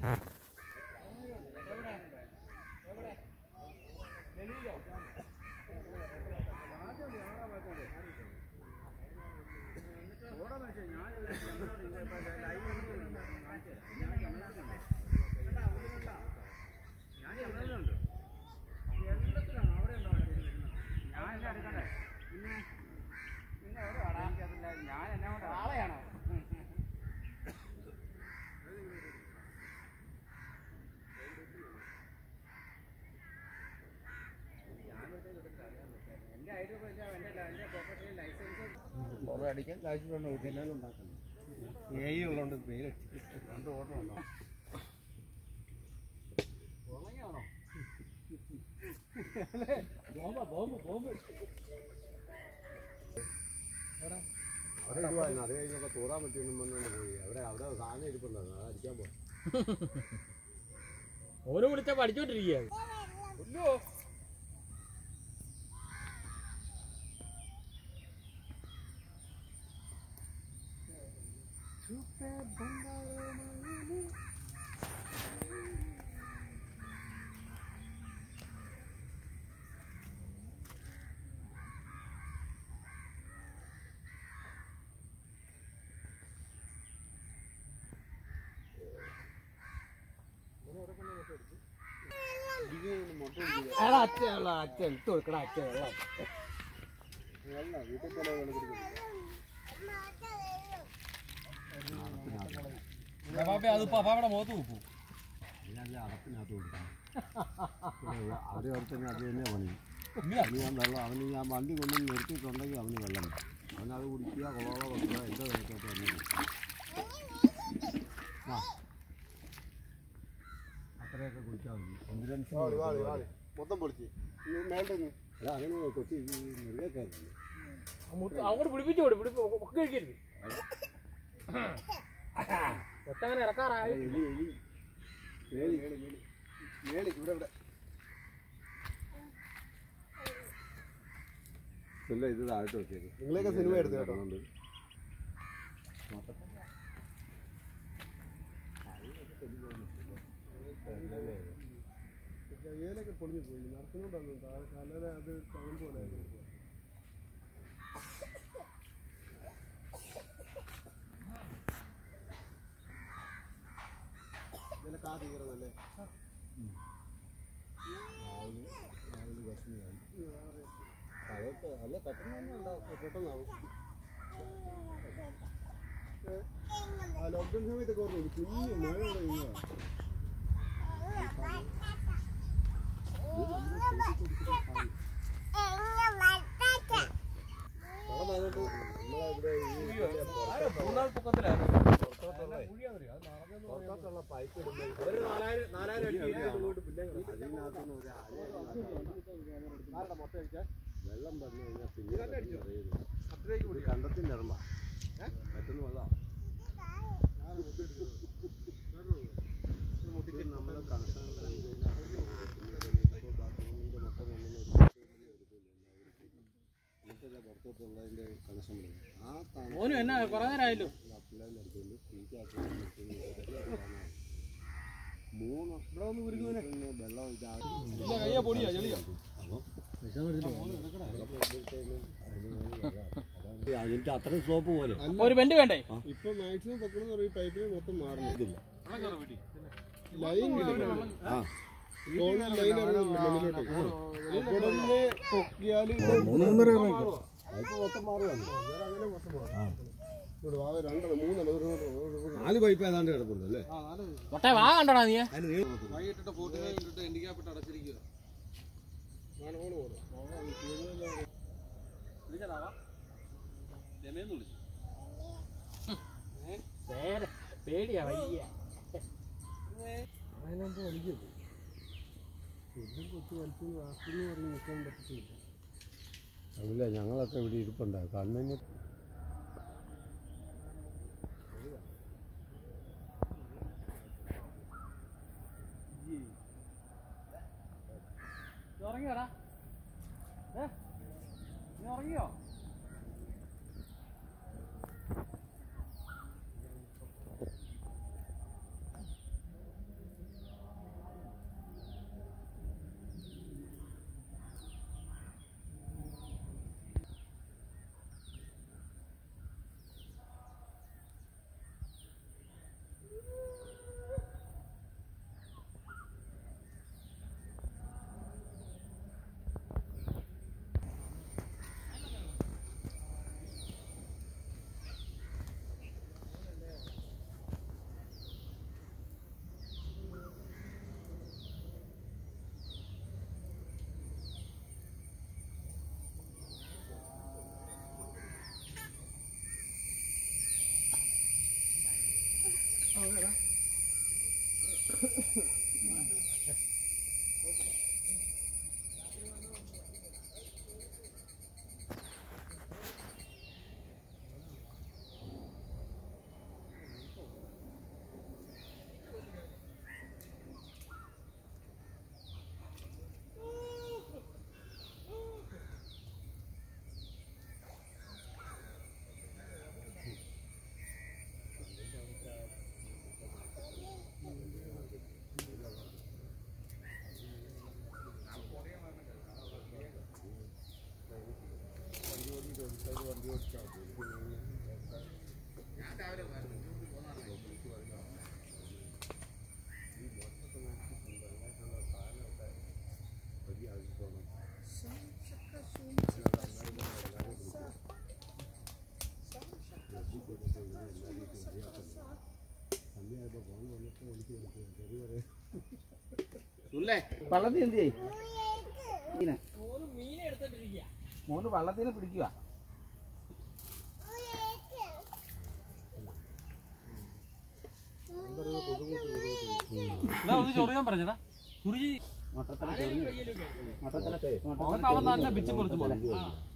അടിക്കാൻ കാഴ്ച ജനൽ ഉണ്ടാക്കുന്നത് ഏ ഉള്ളതുകൊണ്ട് പേര് രണ്ട് ഓട്ടം ഉണ്ടോ അവിടെ ഇടുവായിരുന്നു അത് കഴിഞ്ഞപ്പോൾ തൂറാൻ പറ്റിയെന്നും പറഞ്ഞുകൊണ്ട് പോയി അവിടെ അവിടെ സാധനം ഇരിപ്പുണ്ടായിരുന്നു അത് അടിക്കാൻ പോയി ഓരോ വിളിച്ചാ പഠിച്ചോണ്ടിരിക്കുകയാണ് എടാ അച്ഛൻ ഉള്ള അച്ഛൻ എടുത്ത് കൊടുക്കണ അച്ഛൻ വെള്ളം വീട്ടിൽ പോലെ വെള്ളം കുടിക്കുന്നു അത് പപ്പാടെ മുഖത്ത് വെക്കൂ അതിനല്ല അടപ്പിനകത്ത് കൊടുക്കണം അവിടെ ഓർത്തന്നെ അത് തന്നെ പണി ഇനി ഞാൻ വെള്ളം അവന് ഞാൻ വണ്ടി കൊണ്ട് നിർത്തിയിട്ടുണ്ടെങ്കിൽ അവന് വെള്ളം വേണം. അവനത് കുടിക്കുക കൊളോള വെക്കുക എൻ്റെ കണക്കോട്ട് വന്നു അത്രയൊക്കെ കുടിച്ചാൽ മതി കോൺഫിഡൻസ് മൊത്തം പൊളിച്ച് മേലെ അല്ല അങ്ങനെ കൊച്ചി മൃഗക്കാരുണ്ട് അങ്ങോട്ട് പിടിപ്പിച്ചു കൊടു പിടിപ്പ് ഒക്കെ കഴിക്കരുത് ഒറ്റങ്ങനെ ഇറക്കാറായി എലി എലി എലി മേളിൽ ഇവിടെ ഇവിടെ ഇല്ല ഇത് താഴോട്ട് വെച്ചേക്ക് നിങ്ങളെയൊക്കെ സിനിമ എടുത്തു കേട്ടോ അതുകൊണ്ട് ഏലൊക്കെ പൊളിഞ്ഞു പോയി നടക്കുന്നുണ്ടായിരുന്നു കലര അത് തണുപ്പ് പോലെ ഇതിലെ കാ തീർന്നല്ലേ അതൊക്കെ അല്ല പെട്ടെന്ന് തന്നെ ഉണ്ടാവും പെട്ടെന്നാവും ആ ലോക്ക്ഡൗൺ സമയത്തൊക്കെ ഓർമ്മ കുഞ്ഞു മഴ കഴിഞ്ഞാ നമ്മളിവിടെ ഈ മൂന്നാൾ പൊക്കത്തിലാണ് പുറത്തോട്ടുള്ള പൈപ്പ് ഇടുമ്പോൾ ഒരു നാലായിരം നാലായിരം അടി അതിനകത്തുനിന്ന് ഒരു അര വെള്ളം വന്നു കഴിഞ്ഞാൽ പിന്നെ അറിയുന്നു ഇത് കണ്ടത്തിന്റെ ഇറമ്പ പറ്റുന്ന വെള്ളം നമ്മളെ കണക്ഷൻ പുറത്തോട്ടുള്ളതിന്റെ കണക്ഷൻ ആ മോനും എന്നാ കുറെ നേരമായല്ലോ പിള്ളേരുടെ അടുത്തുണ്ട് സ്പീക്കാക്കി മൂന്ന് ഇവിടെ ഒന്ന് ഉരുകുവനെ വെള്ളം ഇതാ കയ്യ പൊടിയാ ചെളിയാ അതിന്റെ അത്രയും സ്ലോപ്പ് പോലെ ഒരു ബെൻഡ് വേണ്ടേ ഇപ്പൊ മാക്സിമം പൊക്കണെന്ന് പറയും പൈപ്പിൽ മൊത്തം മാറണം ലൈൻ ആ ലൈൻ ഇറങ്ങുന്നുണ്ട് മണ്ണിലോട്ട് ഇവിടെ നിന്ന് പൊക്കിയാൽ പൈപ്പ് മൊത്തം മാറുകയാണ് അങ്ങനെ മൊത്തം മാറും ഇവിടെ വാ രണ്ടെണ്ണം മൂന്നെണ്ണം ഒരു ഒരു- നാല് പൈപ്പ് ഏതാണ്ട് കിടപ്പുണ്ട് അല്ലേ ഒട്ടേ വാ കണ്ടോടാ നീ വൈകിട്ടിട്ട് ഫോർട്ടി നയൻ ഇട്ടിട്ട് ഹാൻഡിക്യാപ്പിട്ട് അടച്ചിരിക്കുക മാനോട് പോകണം പേടിയാ വയ്യ അതിനകത്ത് വലിക്കരുത് ഫുഡും കൊച്ചു വലിച്ചു വാക്കിന്ന് പറഞ്ഞ് നിൽക്കാൻ പറ്റത്തില്ല അതില്ല ഞങ്ങളൊക്കെ ഇവിടെ ഇരിപ്പുണ്ട് കണ്ണിന് ഉറങ്ങിയോടാ നീ ഉറങ്ങിയോ വള്ളത്തിൽ എന്ത് ചെയ്യും മീനെ മോന് വള്ളത്തിന് പിടിക്കുക ഒന്ന് ചൊറിയാൻ പറഞ്ഞതാ ചുരുചി മൊട്ടത്തല ചൊറിഞ്ഞു മൊട്ടത്തല അവൻ തന്നെ പിച്ച് പൊളിച്ചു പോലെ